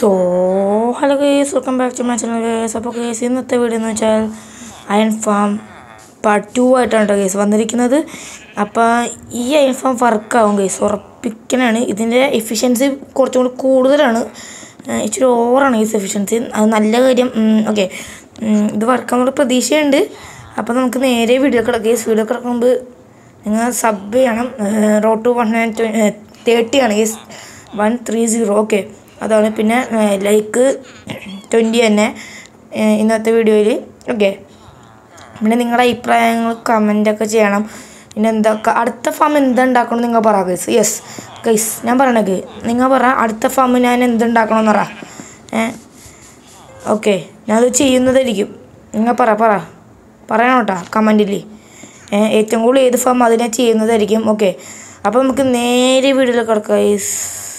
So hello guys welcome back to my channel guys അപ്പോൾ guys ഇന്നത്തെ video എന്ന് വെച്ചാൽ അയൺ ഫാം പാർട്ട് ടു ആയിട്ടാണ് കേട്ടോ കേസ് വന്നിരിക്കുന്നത് അപ്പോൾ ഈ അയൺ ഫാം വർക്കാവും കേസ് ഉറപ്പിക്കണാണ് ഇതിൻ്റെ എഫിഷ്യൻസി കുറച്ചും കൂടി കൂടുതലാണ് ഏഹ് ഇച്ചിരി ഓവറാണ് കേസ് എഫിഷ്യൻസി അത് നല്ല കാര്യം ഓക്കെ ഇത് വർക്കാവുന്ന പ്രതീക്ഷയുണ്ട് അപ്പോൾ നമുക്ക് നേരെ വീഡിയോ കിടക്കാം കേസ് വീഡിയോ കിടക്കുമ്പോൾ നിങ്ങൾ സബ് ചെയ്യണം റോഡ് ടു വൺ തേർട്ടി ആണ് guys one three zero okay അതാണ് പിന്നെ ലൈക്ക് ട്വൻറ്റി തന്നെ ഏഹ് ഇന്നത്തെ വീഡിയോയിൽ ഓക്കെ പിന്നെ നിങ്ങളുടെ അഭിപ്രായങ്ങൾ കമൻ്റൊക്കെ ചെയ്യണം പിന്നെ എന്തൊക്കെ അടുത്ത ഫാം എന്താ ഉണ്ടാക്കണം നിങ്ങൾ പറ ഗൈസ് യെസ് ഗൈസ് ഞാൻ പറയണത് നിങ്ങൾ പറ അടുത്ത ഫാം ഞാൻ എന്തുണ്ടാക്കണമെന്ന് പറ ഏ ഓക്കെ ഞാനത് ചെയ്യുന്നതായിരിക്കും നിങ്ങൾ പറ പറ പറയണം കേട്ടോ കമൻറ്റിൽ ഏറ്റവും കൂടുതൽ ഏത് ഫാം അതിനെ ചെയ്യുന്നതായിരിക്കും ഓക്കെ അപ്പോൾ നമുക്ക് നേരെ വീഡിയോയിൽ കിടക്കാം ഗൈസ്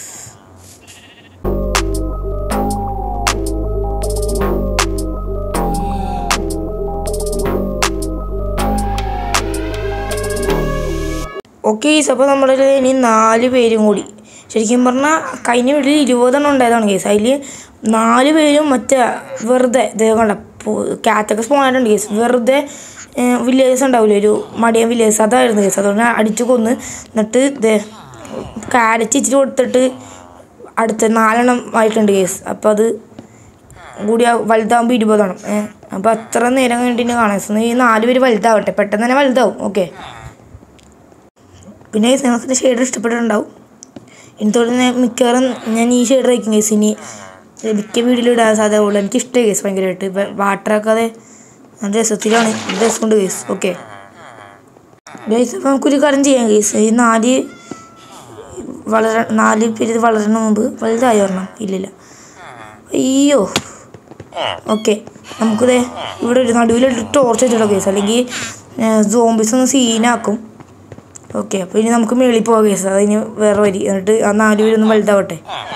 ഓക്കെ കേസ് അപ്പോൾ നമ്മുടെ കയ്യിൽ ഇനി നാല് പേരും കൂടി ശരിക്കും പറഞ്ഞാൽ കഴിഞ്ഞ വീട്ടിൽ ഇരുപതെണ്ണം ഉണ്ടായതാണ് കേസ് അതിൽ നാല് പേരും മറ്റേ വെറുതെ ഇതേ കണ്ട കാറ്റൊക്കെ സ്പോൺ ആയിട്ടുണ്ട് കേസ് വെറുതെ വില്ലേജസ് ഉണ്ടാവില്ലേ ഒരു മടിയൻ വില്ലേജസ് അതായിരുന്നു കേസ് അതുകൊണ്ട് അടിച്ചു കൊന്ന് എന്നിട്ട് ഇതേ കാരറ്റ് ഇച്ചിരി കൊടുത്തിട്ട് അടുത്ത നാലെണ്ണം ആയിട്ടുണ്ട് കേസ് അപ്പോൾ അത് കൂടി ആ- വലുതാകുമ്പോൾ ഇരുപതെണ്ണം ഏഹ് അപ്പോൾ അത്ര നേരം കഴിഞ്ഞിട്ട് കാണാം ഈ നാല് പേര് വലുതാവട്ടെ പെട്ടെന്ന് തന്നെ വലുതാവും ഓക്കെ പിന്നെ നിങ്ങൾക്ക് ഷെയ്ഡ് ഇഷ്ടപ്പെട്ടിട്ടുണ്ടാവും എനിത്തോടെ ഞാൻ മിക്കവാറും ഞാൻ ഈ ഷെയ്ഡ് ആയിരിക്കും കേസ് ഇനി മിക്ക വീഡിയോയിൽ ഇടാൻ സാധ്യതയുള്ളൂ എനിക്ക് ഇഷ്ടമായി കേസ് ഭയങ്കരമായിട്ട് വാട്ടറാക്കാതെ നല്ല രസത്തിലാണ് രസമുണ്ട് കേസ് ഓക്കെ ഗൈസ് അപ്പോൾ നമുക്കൊരു കാര്യം ചെയ്യാം കേസ് ഈ നാല് വളര നാല് പേര് ഇത് വളരണ മുമ്പ് വലുതായി വരണം ഇല്ലില്ല അയ്യോ ഓക്കെ നമുക്കിത് ഇവിടെ ഒരു നടുവിൽ ടോർച്ച് വെച്ചിട്ടോ കേസ് അല്ലെങ്കിൽ സോംബിസ് ഒന്ന് സീനാക്കും ഓക്കെ അപ്പോൾ ഇനി നമുക്ക് മേളിൽ പോകാം കേസ് അതിന് വേറെ വരി എന്നിട്ട് ആ നാല് പേരൊന്ന് വലുതാവട്ടെ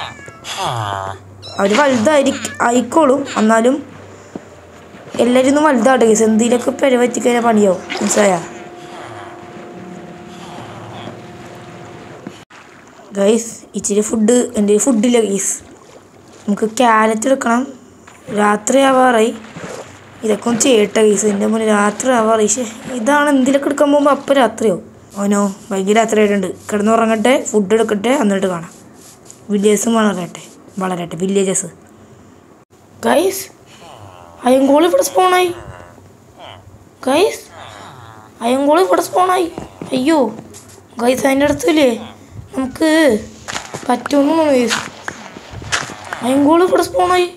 അവർ വലുതായി ആയിക്കോളും എന്നാലും എല്ലാവരും ഒന്ന് വലുതാവട്ടെ കേസ് എന്തെങ്കിലുമൊക്കെ പെരവറ്റിക്കഴിഞ്ഞാൽ പണിയാവും മനസ്സിലായാ ഗൈസ് ഇച്ചിരി ഫുഡ് എൻ്റെ ഫുഡില്ല ഗൈസ് നമുക്ക് ക്യാരറ്റ് എടുക്കണം രാത്രി ആവാറായി ഇതൊക്കെ ഒന്ന് ചെയ്യട്ടെ ഗൈസ് എൻ്റെ മുന്നിൽ രാത്രി ആവാറായി ശ്ശേ ഇതാണ് എന്തിലൊക്കെ എടുക്കാൻ പോകുമ്പോൾ അപ്പം രാത്രിയാവും ഓനോ വൈകി രാത്രി ആയിട്ടുണ്ട് കിടന്നുറങ്ങട്ടെ ഫുഡ് എടുക്കട്ടെ എന്നിട്ട് കാണാം വില്ലേജസും വളരട്ടെ വളരട്ടെ വില്ലേജസ് ഗൈസ് അയങ്കോൾ ഇവിടെ സ്പോണായി ഗൈസ് അയങ്കോൾ ഇവിടെ സ്പോണായി അയ്യോ ഗൈസ് അതിൻ്റെ അടുത്തില്ലേ നമുക്ക് പറ്റുമെന്ന് ഗൈസ് അയങ്കോൾ ഇവിടെ സ്പോണായി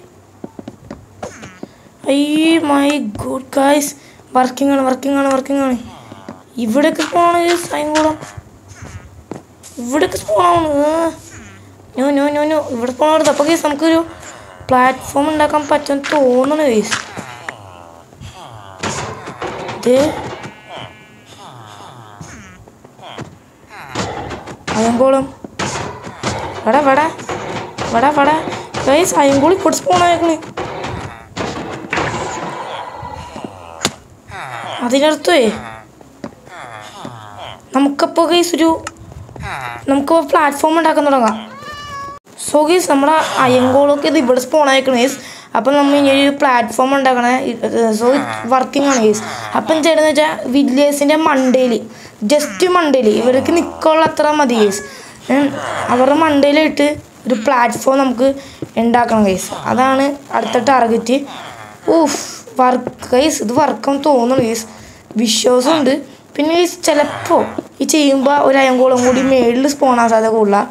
അയ്യേ മൈ ഗുഡ് ഗൈസ് വർക്കിംഗ് ആണ് വർക്കിംഗ് ആണ് വർക്കിംഗ് ആണ് ഇവിടെയൊക്കെ സ്പോണാണ് ഗൈസ് അയങ്കോളം ഇവിടെയൊക്കെ സ്പോണാണ് നോ നോ നോ നോ ഇവിടെ സ്പോണാണ് അപ്പോൾ ഗൈസ് നമുക്കൊരു പ്ലാറ്റ്ഫോം ഉണ്ടാക്കാൻ പറ്റുമെന്ന് തോന്നുന്നു ഗൈസ് ഇത് അയങ്കോളം വടാ വടാ വടാ വടാ ഗൈസ് അയങ്കോളി ഇവിടെ സ്പോണായേക്കണ് അതിനർത്ഥമേ നമുക്കപ്പോൾ ഗൈസ് ഒരു നമുക്ക് പ്ലാറ്റ്ഫോം ഉണ്ടാക്കാൻ തുടങ്ങാം സോ ഗൈസ് നമ്മുടെ അയങ്കോളൊക്കെ ഇത് ഇവിടെ സ്പോൺ ആയിക്കണം ഗൈസ് അപ്പം നമ്മൾ ഇനി ഒരു പ്ലാറ്റ്ഫോം ഉണ്ടാക്കണേ സോ വർക്കിംഗ് ആണ് ഗൈസ് അപ്പം ചെയ്യണമെന്ന് വെച്ചാൽ വില്ലേജിൻ്റെ മണ്ടയിൽ ജസ്റ്റ് മണ്ടയിൽ ഇവർക്ക് നിൽക്കാനുള്ള അത്ര മതി ഗൈസ് അവരുടെ മണ്ടയിലിട്ട് ഒരു പ്ലാറ്റ്ഫോം നമുക്ക് ഉണ്ടാക്കണം ഗൈസ് അതാണ് അടുത്ത ടാർഗറ്റ് ഊഫ് വർക്ക് ഗൈസ് ഇത് വർക്കാന്ന് തോന്നുന്നു ഗൈസ് വിശ്വാസമുണ്ട് പിന്നെ ഗൈസ് ചിലപ്പോൾ ഈ ചെയ്യുമ്പോൾ ഒരു അയങ്കോളം കൂടി മേളിൽ സ്പോണാൻ സാധ്യത കൂടുതലാണ്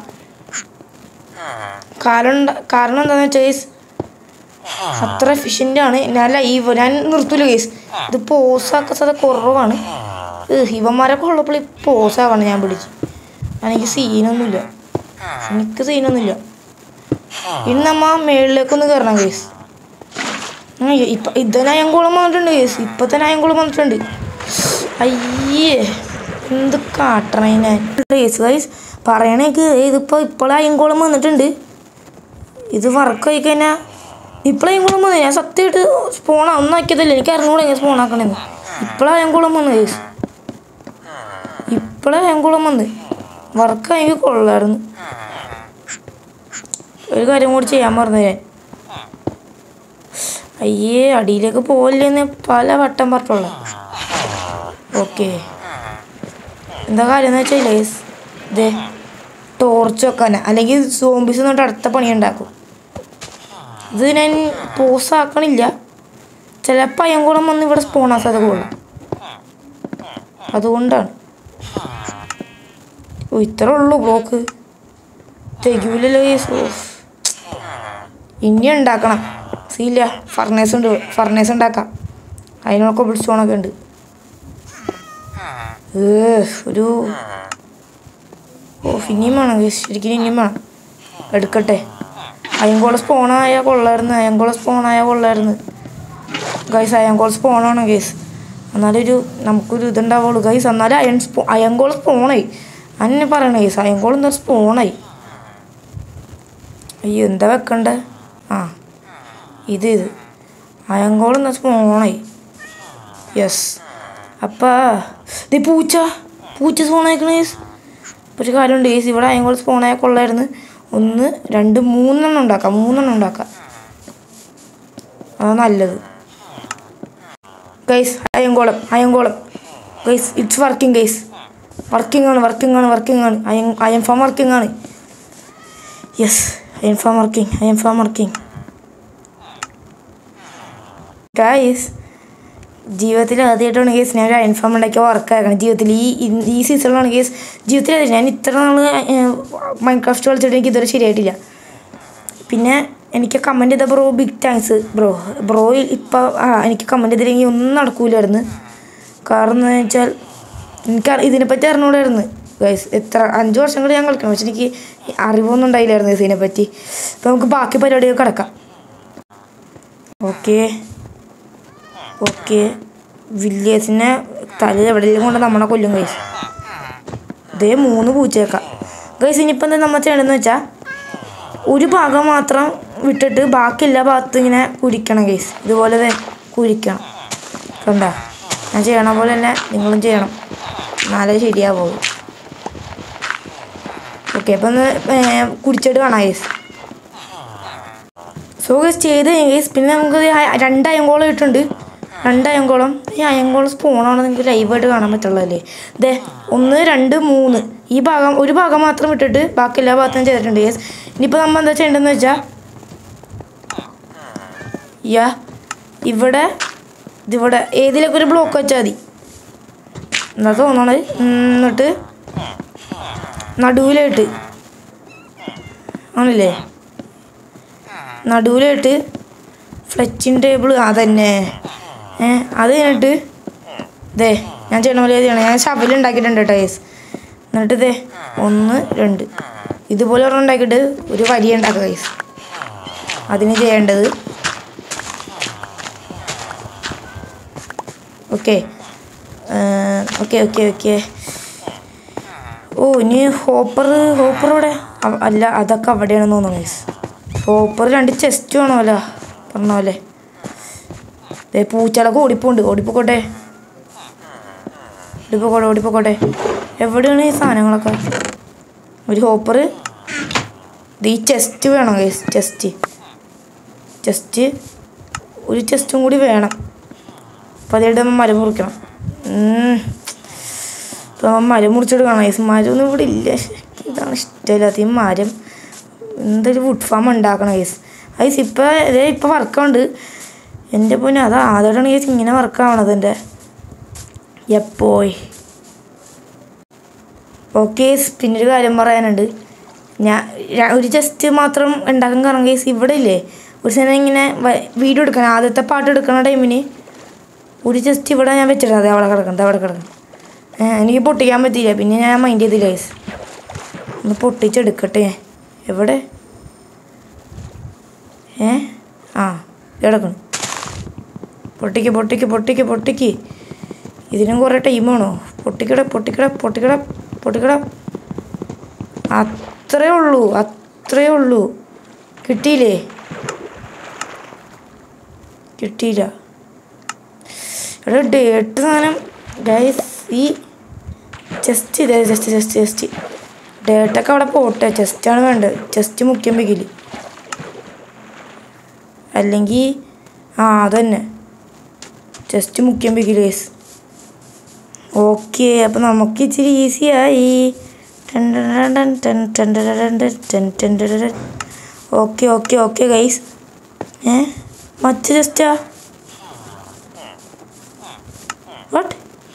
കാരണം എന്താ- കാരണം എന്താണെന്ന് വെച്ചാൽ ഗൈസ് അത്ര എഫിഷ്യൻ്റ് ആണ് ഞാൻ ലൈവ് ഞാൻ നിർത്തൂല കേസ് ഇത് പോസാക്കാൻ സാധ്യത കുറവാണ് ഏഹ്, ഇവന്മാരൊക്കെ ഉള്ളപ്പോൾ ഈ പോസാവാണ് ഞാൻ പിടിച്ച് എനിക്ക് സീനൊന്നുമില്ല എനിക്ക് സീനൊന്നുമില്ല ഇനി നമ്മ മേളിലേക്കൊന്ന് കയറണം കേസ് ഇപ്പം ഇതന്നെ അയങ്കോളം വന്നിട്ടുണ്ട് കേസ് ഇപ്പം തന്നെ അയങ്കോളം വന്നിട്ടുണ്ട് അയ്യേ എന്ത് കാട്ടണേ ഞാൻ കേസ് ഗൈസ് പറയണേക്ക് ഇതിപ്പോൾ ഇപ്പോഴും അയങ്കോളം വന്നിട്ടുണ്ട് ഇത് വർക്ക് ആയി കഴിഞ്ഞാൽ ഇപ്പോഴും കുളം വന്നു ഞാൻ സത്യമായിട്ട് സ്പോൺ ഒന്നാക്കിയതല്ലേ എനിക്ക് അറിഞ്ഞൂടെ എങ്ങനെ സ്പോൺ ആക്കണേന്ന് ഇപ്പോഴാണ് കുളം വന്നു കേസ് ഇപ്പോഴാണ് കുളം വന്ന് വർക്ക് എനിക്ക് കൊള്ളായിരുന്നു ഒരു കാര്യം കൂടി ചെയ്യാൻ പറഞ്ഞു ഞാൻ അയ്യേ അടിയിലേക്ക് പോവില്ലെന്ന് പല വട്ടം പറഞ്ഞുള്ള ഓക്കെ എന്താ കാര്യം എന്ന് വെച്ചാൽ ഗൈസ് ഇതേ ടോർച്ച് വെക്കാൻ അല്ലെങ്കിൽ സോംബീസ് എന്നിട്ട് അടുത്ത പണി ഉണ്ടാക്കും ഇത് ഞാൻ പോസ് ആക്കണില്ല ചിലപ്പോൾ അയ്യങ്കുളം വന്ന് ഇവിടെ സ്പോൺ ആക്കാതെ കൊള്ളും അതുകൊണ്ടാണ് ഓ ഇത്ര ഉള്ളൂ ബ്ലോക്ക് തികയൂലല്ലോ ഈ സോ- ഇനി ഉണ്ടാക്കണം സീല്ല ഫർണേസ് ഉണ്ട് ഫർണേസ് ഉണ്ടാക്കാം അതിനൊക്കെ പിടിച്ചോണൊക്കെ ഉണ്ട് ഏ ഒരു ഓ ഇനിയും വേണം guys. ശരിക്കും ഇനിയും വേണം എടുക്കട്ടെ അയങ്കോള സ്പോണായ കൊള്ളായിരുന്നു അയങ്കോള സ്പോണായ കൊള്ളായിരുന്നു ഗൈസ് അയങ്കോള സ്പോണാണ് ഗൈസ് എന്നാലൊരു നമുക്കൊരു ഇതുണ്ടാവുള്ളൂ ഗൈസ് എന്നാലും അയൺ സ്പോ അയങ്കോള സ്പോണായി അന്നെ പറയണേ ഗൈസ് അയങ്കോൾ എന്താ സ്പോണായി അയ്യോ എന്താ വെക്കണ്ടേ ആ ഇത് ഇത് അയങ്കോൾ എന്താ സ്പോണായി യെസ് അപ്പാ ഇത് പൂച്ച പൂച്ച സ്പോണായിക്കണ ഗൈസ് ഒരു കാര്യമുണ്ട് ഗൈസ് ഇവിടെ അയങ്കോൾ സ്പോണായ കൊള്ളായിരുന്നു ഒന്ന് രണ്ട് മൂന്നെണ്ണം ഉണ്ടാക്കാം മൂന്നെണ്ണം ഉണ്ടാക്കാം അതാ നല്ലത് guys iron golem iron golem guys it's working guys working ആണ് വർക്കിംഗ് ആണ് വർക്കിംഗ് ആണ് അയൻ അയൻ ഫാം വർക്കിംഗ് ആണ് yes iron farm working iron farm working guys ജീവിതത്തിൽ ആദ്യമായിട്ടാണ് കേസ് ഞാൻ ഒരു അയൺ ഫാം ഉണ്ടാക്കിയ വർക്ക് ആക്കണം ജീവിതത്തിൽ ഈ ഇ- ഈ സീസണിലാണ് കേസ് ജീവിതത്തിൽ ആദ്യം. ഞാൻ ഇത്ര നാൾ മൈൻഡ് ക്രാഫ്റ്റ് കളിച്ചിട്ട് എനിക്ക് ഇതുവരെ ശരിയായിട്ടില്ല പിന്നെ എനിക്ക് കമൻറ്റ് ചെയ്ത bro big thanks bro bro ഇപ്പം ആ എനിക്ക് കമൻറ്റ് ചെയ്തില്ലെങ്കിൽ ഒന്നും നടക്കൂലായിരുന്നു കാരണം എന്ന് വെച്ചാൽ എനിക്ക് അറി- ഇതിനെപ്പറ്റി അറിഞ്ഞൂടായിരുന്നു ഗൈസ് എത്ര അഞ്ച് വർഷം കൂടി ഞാൻ കളിക്കണം പക്ഷെ എനിക്ക് അറിവൊന്നും ഉണ്ടായില്ലായിരുന്നു guys ഇതിനെപ്പറ്റി അപ്പോൾ നമുക്ക് ബാക്കി പരിപാടികൾ കിടക്കാം ഓക്കെ ഓക്കെ വില്ലേജിനെ തല എവിടെയെങ്കിലും കൊണ്ട് നമ്മളെ കൊല്ലും ഗൈസ് ഇതേ മൂന്ന് പൂച്ചേക്കാം ഗൈസ് ഇനിയിപ്പോൾ എന്താ നമ്മൾ ചെയ്യണമെന്ന് വെച്ചാൽ ഒരു ഭാഗം മാത്രം വിട്ടിട്ട് ബാക്കി എല്ലാ ഭാഗത്തും ഇങ്ങനെ കുരിക്കണം ഗൈസ് ഇതുപോലെ ദേ കുരിക്കണം കണ്ട ഞാൻ ചെയ്യണ പോലെ തന്നെ നിങ്ങളും ചെയ്യണം എന്നാലേ ശരിയാവുള്ളൂ ഓക്കെ അപ്പം ഒന്ന് ഏർ, കുടിച്ചിട്ട് കാണാം ഗൈസ് സോ ഗൈസ് ചെയ്ത് ഗൈസ് പിന്നെ നമുക്ക് ദേ അയ- രണ്ട് അയങ്കോളം ഇട്ടുണ്ട് രണ്ട് അയങ്കോളം ഈ അയങ്കോളം സ്പൂണാണ് നിങ്ങൾക്ക് ലൈവായിട്ട് കാണാൻ പറ്റുള്ളതല്ലേ ദേ ഒന്ന് രണ്ട് മൂന്ന് ഈ ഭാഗം ഒരു ഭാഗം മാത്രം ഇട്ടിട്ട് ബാക്കി എല്ലാ ഭാഗത്തും ചെയ്തിട്ടുണ്ട് ഗൈസ് ഇനിയിപ്പോൾ നമ്മൾ എന്താ ചെയ്യേണ്ടതെന്ന് വെച്ചാൽ യാ ഇവിടെ ഇതിവിടെ ഏതിലൊക്കെ ഒരു ബ്ലോക്ക് വെച്ചാൽ മതി എന്താ തോന്നണത് എന്നിട്ട് നടുവിലായിട്ട് ആണല്ലേ നടുവിലായിട്ട് ഫ്ലെച്ചിങ് ടേബിൾ അതന്നെ ഏ അത് കഴിഞ്ഞിട്ട് ദേ ഞാൻ ചെയ്യണ പോലെ ചെയ്യണം ഞാൻ ശബല ഉണ്ടാക്കിയിട്ടുണ്ട് കേട്ടോ കേസ് എന്നിട്ട് ദേ ഒന്ന് രണ്ട് ഇതുപോലെ ഒരെണ്ണം ഉണ്ടാക്കിയിട്ട് ഒരു വരി ഉണ്ടാക്കുക കേസ് അതിന് ചെയ്യേണ്ടത് ഓക്കെ ഓക്കെ ഓക്കെ ഓക്കെ ഓ ഇനി ഹോപ്പർ ഹോപ്പർ ഇവിടെ അവ- അല്ല അതൊക്കെ അവിടെയാണെന്ന് തോന്നുന്നു ഗൈസ് ഹോപ്പർ രണ്ട് ചെസ്റ്റ് വേണമല്ലോ പറഞ്ഞ പോലെ ദേ പൂച്ചകളൊക്കെ ഓടിപ്പോണ്ട് ഓടിപ്പോക്കോട്ടെ ഓടിപ്പോക്കോട്ടെ ഓടിപ്പോക്കോട്ടെ എവിടെയാണ് ഈ സാധനങ്ങളൊക്കെ ഒരു ഹോപ്പർ ഇത് ഈ ചെസ്റ്റ് വേണം ഗൈസ് ചെസ്റ്റ് ചെസ്റ്റ് ഒരു ചെസ്റ്റും കൂടി വേണം അപ്പോൾ അതിനായിട്ട് നമ്മൾ മരം മുറിക്കണം ഉം. അപ്പോൾ നമ്മൾ മരം മുറിച്ചെടുക്കണം ഗൈസ് മരമൊന്നും ഇവിടെ ഇല്ല ശ്ശെ, ഇതാണ് ഇഷ്ടമില്ലാത്ത ഈ മരം എന്തൊരു വുഡ് ഫാം ഉണ്ടാക്കണം ഗൈസ് ഗൈസ് ഇപ്പോൾ ഇതേ ഇപ്പോൾ വർക്കുണ്ട് എൻ്റെ പൊന്നെ അത് ആദ്യമായിട്ടാണ് ഗൈസ് ഇങ്ങനെ വർക്കാവണത് എൻ്റെ എപ്പോയി ഓക്കെ പിന്നെ ഒരു കാര്യം പറയാനുണ്ട് ഞാൻ ര- ഒരു ജസ്റ്റ് മാത്രം ഉണ്ടാക്കാൻ കാരണം കേസ് ഇവിടെ ഇല്ലേ ഒരു സമയം ഇങ്ങനെ വ- വീഡിയോ എടുക്കണം ആദ്യത്തെ പാട്ട് എടുക്കുന്ന ടൈമിന് ഒരു ജസ്റ്റ് ഇവിടെ ഞാൻ വെച്ചിട്ടുണ്ട് അതെ അവിടെ കിടക്കുന്നത് അവിടെ കിടക്കുന്നത് ഏഹ് എനിക്ക് പൊട്ടിക്കാൻ പറ്റിയില്ല പിന്നെ ഞാൻ മൈൻഡ് ചെയ്തില്ല കേസ് ഒന്ന് പൊട്ടിച്ചെടുക്കട്ടെ എവിടെ ഏ ആ കിടക്കണം പൊട്ടിക്ക് പൊട്ടിക്ക് പൊട്ടിക്ക് പൊട്ടിക്ക് ഇതിനും കുറേ ടൈം വേണോ പൊട്ടിക്കട പൊട്ടിക്കട പൊട്ടിക്കട പൊട്ടിക്കട അത്രേ ഉള്ളൂ അത്രേ ഉള്ളൂ കിട്ടിയില്ലേ കിട്ടിയില്ല എടാ ഡേട്ട് സാധനം ഗൈസ് ഈ ചെസ്റ്റ് ഇതേ ജസ്റ്റ് ജസ്റ്റ് ജസ്റ്റ് ഡേട്ടൊക്കെ അവിടെ പോട്ടെ ചെസ്റ്റാണ് വേണ്ടത് ചെസ്റ്റ് മുഖ്യം വെക്കില്ല അല്ലെങ്കിൽ ആ അതന്നെ ജസ്റ്റ് മുക്കിയമ്പേക്ക് ഗൈസ് ഓക്കെ അപ്പം നമുക്ക് ഇച്ചിരി ഈസിയായി ഓക്കെ ഓക്കെ ഓക്കെ ഗൈസ് ഏ മറ്റു ജസ്റ്റാ വാട്ട്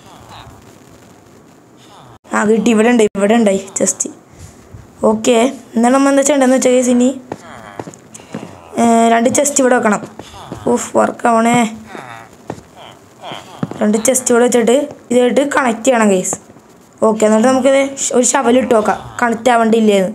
ആ കിട്ടി ഇവിടെ ഉണ്ട് ഇവിടെ ഉണ്ടായി ജസ്റ്റ് ഓക്കെ എന്നാൽ നമ്മൾ എന്താ ചെയ്യേണ്ടതെന്ന് വെച്ചാൽ ഗൈസ് ഇനി ഏ, രണ്ട് ചെസ്റ്റ് ഇവിടെ വെക്കണം ഊഫ് വർക്ക് ആവണേ രണ്ട് ചെസ്റ്റ് ഇവിടെ വെച്ചിട്ട് ഇതായിട്ട് കണക്ട് ചെയ്യണം ഗൈസ് ഓക്കെ എന്നിട്ട് നമുക്കിത് ഷ് ഒരു ശവൽ ഇട്ട് നോക്കാം കണക്റ്റ് ആവണ്ടില്ലേന്ന്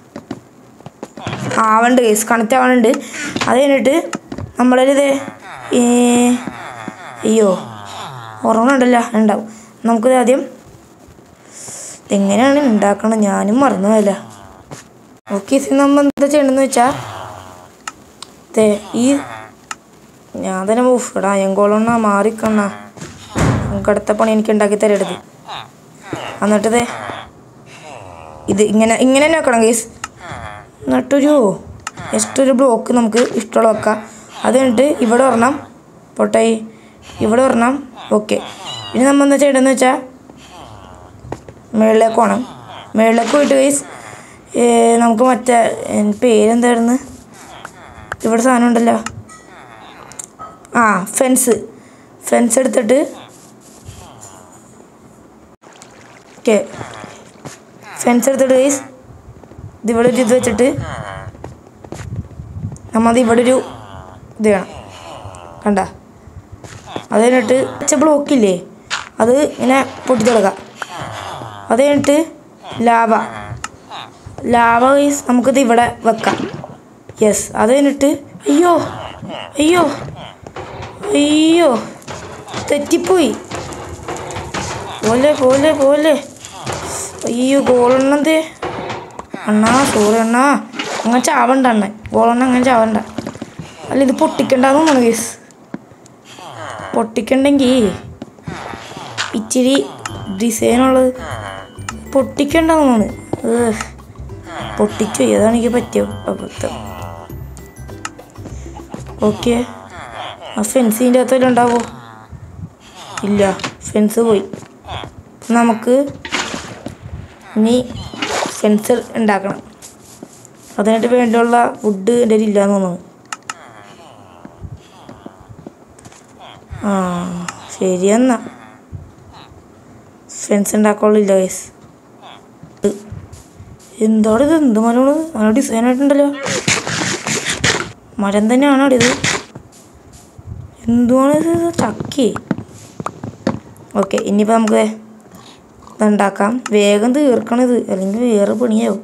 ആവണ്ട് ഗൈസ് കണക്റ്റ് ആവണുണ്ട് അത് കഴിഞ്ഞിട്ട് നമ്മളിത് ഈ അയ്യോ ഓർമ്മയുണ്ടല്ലോ ഉണ്ടാവും നമുക്കിത് ആദ്യം ഇതെങ്ങനെയാണ് ഉണ്ടാക്കണം ഞാനും മറന്നുപോയല്ല ഓക്കെ നമ്മൾ എന്താ ചെയ്യണമെന്ന് വെച്ചാൽ ദേ ഈ ഞാൻ തന്നെ ഊഫ് എടാ എങ്കോളണ്ണ മാറിക്കണ്ണ നമുക്ക് അടുത്ത പണി എനിക്ക് ഉണ്ടാക്കി തരരുത് എന്നിട്ട് ദേ ഇത് ഇങ്ങനെ ഇങ്ങനെ തന്നെ വെക്കണം കേസ് എന്നിട്ടൊരു ജസ്റ്റ് ഒരു ബ്ലോക്ക് നമുക്ക് ഇഷ്ടമുള്ള വെക്കാം അത് കഴിഞ്ഞിട്ട് ഇവിടെ ഒരെണ്ണം പോട്ടെ ഇവിടെ ഒരെണ്ണം ഓക്കെ ഇനി നമ്മൾ എന്താ ചെയ്യണമെന്ന് വെച്ചാൽ മുകളിലേക്ക് പോകണം മുകളിലേക്ക് പോയിട്ട് കേസ് നമുക്ക് മറ്റേ എൻ്റെ പേരെന്തായിരുന്നു ഇവിടെ സാധനം ഉണ്ടല്ലോ ആ ഫെൻസ് ഫെൻസ് എടുത്തിട്ട് ഓക്കെ ഫെൻസ് എടുത്തിട്ട് ഗൈസ് ഇതിവിടെ ഒരു ഇത് വെച്ചിട്ട് നമ്മത് ഇവിടെ ഒരു ഇത് വേണം കണ്ട അത് കഴിഞ്ഞിട്ട് വെച്ച ബ്ലോക്കില്ലേ അത് ഇങ്ങനെ പൊട്ടിത്തുടക്കാം അത് കഴിഞ്ഞിട്ട് ലാവ ലാവ ഗൈസ് നമുക്കിത് ഇവിടെ വെക്കാം യെസ് അത് കഴിഞ്ഞിട്ട് അയ്യോ അയ്യോ അയ്യോ തെറ്റിപ്പോയി പോലെ പോലെ പോലെ അയ്യോ ഗോളെണ്ണത് അണ്ണാ സോറി അണ്ണാ അങ്ങനെ ചാവണ്ട അണ്ണൻ ഗോളെണ്ണ അങ്ങനെ ചാവണ്ട അല്ല ഇത് പൊട്ടിക്കണ്ടെന്ന് തോന്നുന്നു കേസ് പൊട്ടിക്കണ്ടെങ്കിൽ ഇച്ചിരി ഡിസൈനുള്ളത് പൊട്ടിക്കണ്ടെന്ന് തോന്നുന്നു ഏഹ്. പൊട്ടിച്ചു ഏതാണ് എനിക്ക് പറ്റിയ അബദ്ധം ഓക്കെ ആ ഫെൻസിൻ്റെ അകത്ത് വല്ലതും ഉണ്ടാവോ ഇല്ല ഫെൻസ് പോയി നമുക്ക് ഇനി ഫെൻസ് ഉണ്ടാക്കണം അതിനായിട്ട് വേണ്ടിയുള്ള വുഡ് എൻ്റെ കയ്യിൽ ഇല്ലാന്ന് തോന്നുന്നു ആ ശരി എന്നാ ഫെൻസ് ഉണ്ടാക്കാനുള്ള ഗൈസ് എന്താണ് ഇത് എന്ത് മരമാണ് നല്ല ഡിസൈൻ ആയിട്ടുണ്ടല്ലോ മരം തന്നെയാണോ ഇത് എന്തുവാണ് ഇത് ചക്കി ഓക്കെ ഇനിയിപ്പോൾ നമുക്ക് ഇതുണ്ടാക്കാം വേഗം തീർക്കണം ഇത് അല്ലെങ്കിൽ വേറെ പണിയാവും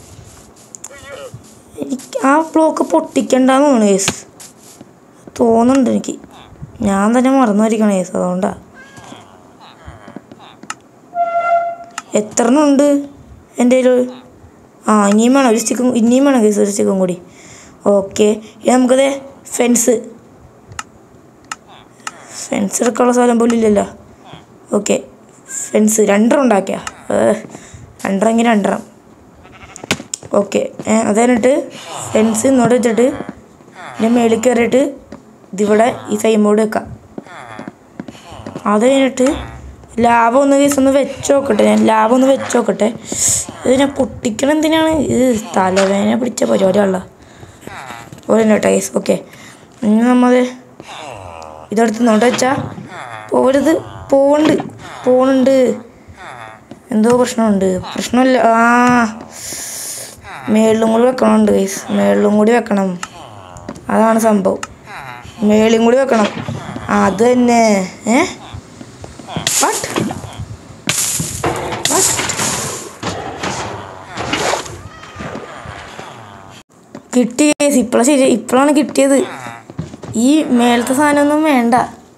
എനിക്ക് ആ ബ്ലോക്ക് പൊട്ടിക്കണ്ടെന്ന് തോന്നുന്നു കേസ് തോന്നുന്നുണ്ട് എനിക്ക് ഞാൻ തന്നെ മറന്നു വരിക്കണം കേസ് അതുകൊണ്ടാണ് എത്ര എണ്ണം ഉണ്ട് എൻ്റെ കയ്യിൽ ആ ഇനിയും വേണം ഒരു സ്റ്റിക്കും ഇനിയും വേണം കേസ് ഒരു സ്റ്റിക്കും കൂടി ഓക്കെ ഇനി നമുക്കത് ഫെൻസ് ഫെൻസ് എടുക്കാനുള്ള സ്ഥലം പോലും ഇല്ലല്ലോ ഓക്കെ ഫെൻസ് രണ്ടെണ്ണം ഉണ്ടാക്കിയ രണ്ടെണ്ണം ഇങ്ങനെ രണ്ടെണ്ണം ഓക്കെ അത് കഴിഞ്ഞിട്ട് ഫെൻസ് ഇങ്ങോട്ട് വെച്ചിട്ട് ഇതിൻ്റെ മേളിൽ കയറിയിട്ട് ഇതിവിടെ ഈ സൈമോട് വെക്കാം അത് കഴിഞ്ഞിട്ട് ലാഭം ഒന്ന് കേസ് ഒന്ന് വെച്ച് നോക്കട്ടെ ഞാൻ ലാഭം ഒന്ന് വെച്ച് നോക്കട്ടെ ഇത് ഞാൻ പൊട്ടിക്കണം എന്തിനാണ് ഇത് തലവേദന പിടിച്ച പരിപാടിയുള്ള പോലെ കേട്ടോ കേസ് ഓക്കെ ഇനി നമ്മൾ ഇതെടുത്ത് നോട്ട് വെച്ചാൽ പോരുത് പോണ്ട് പോണുണ്ട് എന്തോ പ്രശ്നമുണ്ട് പ്രശ്നമില്ല ആ മേളിലും കൂടി വെക്കണമുണ്ട് ഗൈസ് മേളിലും കൂടി വെക്കണം അതാണ് സംഭവം മേളിലും കൂടി വെക്കണം ആ, അത് തന്നെ ഏ വാട്ട് വാട്ട് കിട്ടി ഗൈസ് ഇപ്പോഴാണ് ശരി ഇപ്പോഴാണ് കിട്ടിയത് ഈ മേളത്തെ സാധനമൊന്നും വേണ്ട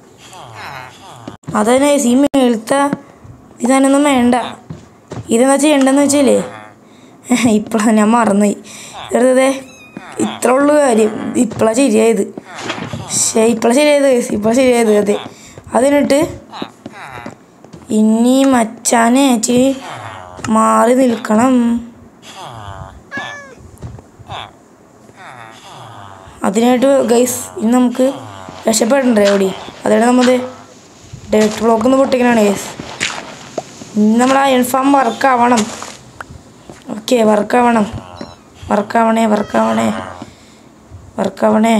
അതന്നെ ഈ മേളത്തെ ഈ സാധനമൊന്നും വേണ്ട ഇതെന്താ ചെയ്യണ്ടെന്ന് വെച്ചാലേ ഇപ്പോഴാണ് ഞാൻ മറന്നുപോയി വെറുതെ ഇത്ര ഉള്ളു കാര്യം ഇപ്പോഴാണ് ശരിയായത് ശേ ഇപ്പോഴാണ് ശരിയായത് ഇപ്പോഴാണ് ശരിയായത് അതെ അതിനിട്ട് ഇനി മച്ചാനെ ഇച്ചിരി മാറി നിൽക്കണം അതിനായിട്ട് ഗൈസ് ഇനി നമുക്ക് രക്ഷപ്പെടണ്ടേ ഓടി അതാണ് നമ്മൾ ഡയറക്ട് ബ്ലോക്ക് ഒന്ന് പൊട്ടിക്കണാണ് കേസ് ഇന്ന് നമ്മൾ ആ ഇൻഫാം വർക്കാവണം ഓക്കെ വർക്കാവണം വർക്കാവണേ വർക്കാവണേ വർക്കാവണേ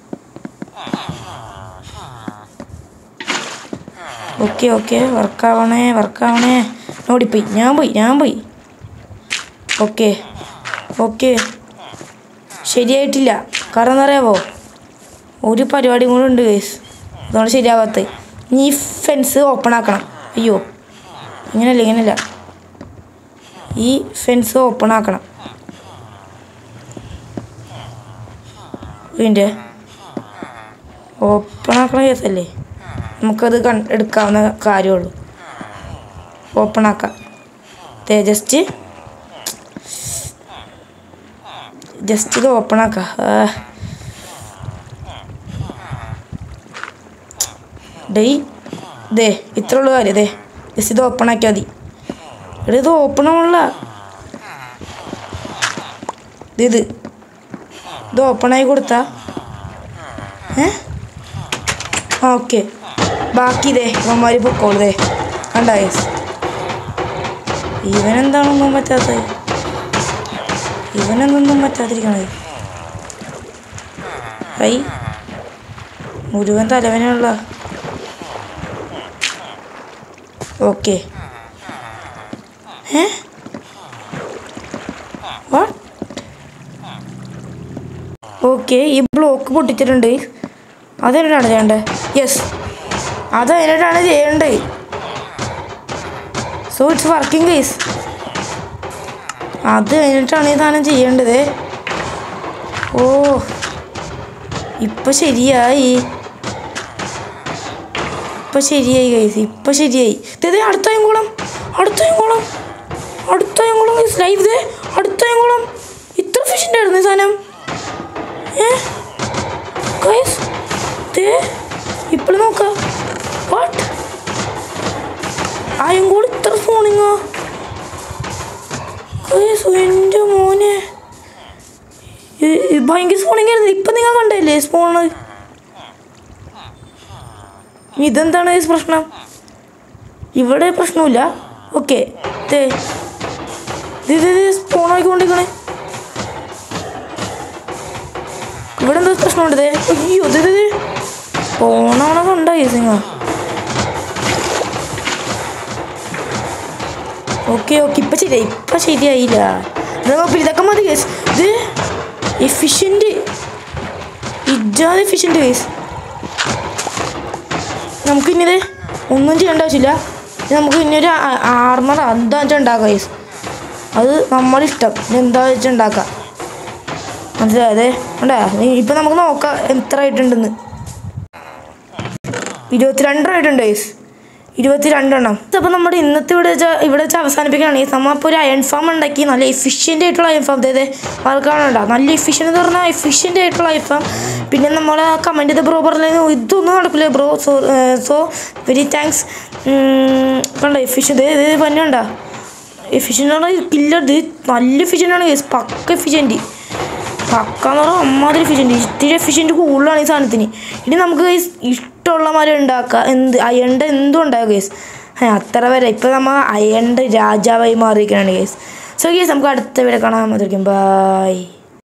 ഓക്കെ ഓക്കെ വർക്കാവണേ വർക്കാവണേ ഓടിപ്പോയി ഞാൻ പോയി ഞാൻ പോയി ഓക്കെ ഓക്കെ ശരിയായിട്ടില്ല കാരണം എന്താ അറിയാവോ ഒരു പരിപാടിയും കൂടെ ഉണ്ട് കേസ് അതുകൊണ്ട് ശരിയാവാത്ത നീ ഫെൻസ് ഓപ്പൺ ആക്കണം അയ്യോ ഇങ്ങനെയല്ല ഇങ്ങനെയല്ല ഈ ഫെൻസ് ഓപ്പൺ ആക്കണം ഇതിൻ്റെ ഓപ്പൺ ആക്കണ കേസല്ലേ നമുക്കത് കൺ എടുക്കാവുന്ന കാര്യമുള്ളൂ ഓപ്പൺ ആക്കാം ദേ ജസ്റ്റ് ജസ്റ്റ് ഇത് ഓപ്പൺ ആക്കാം ആ. ഡേയ് ദേ ഇത്ര ഉള്ള കാര്യം ദേ ജസ്റ്റ് ഇത് ഓപ്പൺ ആക്കിയാൽ മതി എടാ ഇത് ഓപ്പൺ ആവണില്ല ഇത് ഇത് ഇത് ഓപ്പൺ ആയി കൊടുത്താ ഏ ഓക്കെ ബാക്കി ഇതേ ഇവന്മാർ പൊക്കോളൂ ദേ കണ്ട കേസ് ഇവനെന്താണൊന്നും പറ്റാത്തത് ഇവനെന്തൊന്നും പറ്റാതിരിക്കണത് ഐ മുഴുവൻ തലവനുള്ള ഓക്കെ ഏ വാട്ട് ഓക്കെ ഈ ബ്ലോക്ക് പൊട്ടിച്ചിട്ടുണ്ട് അതെന്നിട്ടാണ് ചെയ്യേണ്ടത് യെസ് അത് അതിനായിട്ടാണ് ചെയ്യേണ്ടത് സോ ഇറ്റ്സ് വർക്കിംഗ് കേസ് അത് കഴിഞ്ഞിട്ടാണ് ഈ സാധനം ചെയ്യേണ്ടത് ഓ ഇപ്പൊ ശരിയായി ഇപ്പൊ ശരിയായി കൈസ് ഇപ്പൊ ശരിയായി ഇതേ അടുത്ത അയംകുളം അടുത്ത അയംകുളം അടുത്ത അയംകുളം കൈസ് ലൈവ് ദേ അടുത്ത അയംകുളം ഇത്ര ഫിഷിൻ്റെ ആയിരുന്നു ഈ സാധനം ഏ കൈസ് ദേ ഇപ്പോൾ നോക്കാം വാട്ട് അയംകൂടി ഇത്ര ഫോണിങ്ങോ കൈസ് എൻ്റെ മോനെ ഈ- ഈ ഭയങ്കര സ്പോണിങ് ആയിരുന്നു ഇപ്പം നിങ്ങൾ കണ്ടല്ലേ സ്പോണ് ഇതെന്താണ് ഈ പ്രശ്നം ഇവിടെ പ്രശ്നമില്ല ഓക്കെ ഇത് സ്പോൺ ആയിക്കൊണ്ടിരിക്കണേ ഇവിടെ എന്താ പ്രശ്നമുണ്ട് ദേ അയ്യോ ഇത് ഇത് സ്പോണാണോ കണ്ടായി സിംഗ ഓക്കെ ഓക്കെ ഇപ്പം ശരിയായി ഇപ്പം ശരിയായില്ല ഇത് കുഴപ്പമില്ല ഇതൊക്കെ മതി കേസ് ഇത് എഫിഷ്യൻ്റ് ഇജാതെ എഫിഷ്യൻ്റ് കേസ് നമുക്കിനി ഇത് ഒന്നും ചെയ്യേണ്ട ആവശ്യമില്ല ഇത് നമുക്ക് ഇനി ഒരു ആർമർ എന്താ വെച്ചാൽ ഉണ്ടാക്കാം കേസ് അത് നമ്മുടെ ഇഷ്ടം ഇനി എന്താ വെച്ചാൽ ഉണ്ടാക്കാം മനസ്സിലായതേ ഉണ്ടേ ഇപ്പം നമുക്ക് നോക്കാം എത്ര ആയിട്ടുണ്ടെന്ന് ഇരുപത്തിരണ്ടായിട്ടുണ്ട് കേസ് ഇരുപത്തിരണ്ടെണ്ണം അപ്പോൾ നമ്മുടെ ഇന്നത്തെ ഇവിടെ വെച്ചാൽ ഇവിടെ വെച്ച് അവസാനിപ്പിക്കുകയാണെങ്കിൽ നമ്മൾ അപ്പോൾ ഒരു അയൺ ഫാം ഉണ്ടാക്കി നല്ല എഫിഷ്യൻ്റ് ആയിട്ടുള്ള അയൺ ഫാം അതായത് വർക്കാണുണ്ടോ നല്ല എഫിഷ്യൻ്റ് എന്ന് പറഞ്ഞാൽ എഫിഷ്യൻ്റ് ആയിട്ടുള്ള അയൺ ഫാം പിന്നെ നമ്മൾ ആ കമൻറ്റ് ചെയ്ത ബ്രോ പറഞ്ഞു ഇതൊന്നും നടക്കില്ല bro so so very thanks കണ്ടോ എഫിഷ്യൻ്റ് ഇത് പന്നുണ്ടോ എഫിഷ്യൻ്റ് ആണ് കില്ലർ ഇത് നല്ല എഫിഷ്യൻ്റ് ആണ് കേസ് പക്ക എഫിഷ്യൻറ്റ് പക്കാന്ന് പറഞ്ഞാൽ അമ്മാതിരി എഫിഷ്യൻറ്റ് ഇത്തിരി എഫിഷ്യൻറ്റ് കൂടുതലാണ് ഈ സാധനത്തിന് ഇനി നമുക്ക് guys ഇഷ്ടമുള്ള മാതിരി ഉണ്ടാക്കാം എന്ത് അയണ്ട എന്തും ഉണ്ടാകും കേസ് അത്ര വരെ ഇപ്പം നമ്മൾ അയണ്ട രാജാവായി മാറിയിരിക്കുകയാണ് കേസ് സോ കേസ് നമുക്ക് അടുത്ത വീഡിയോ കാണാൻ ബൈ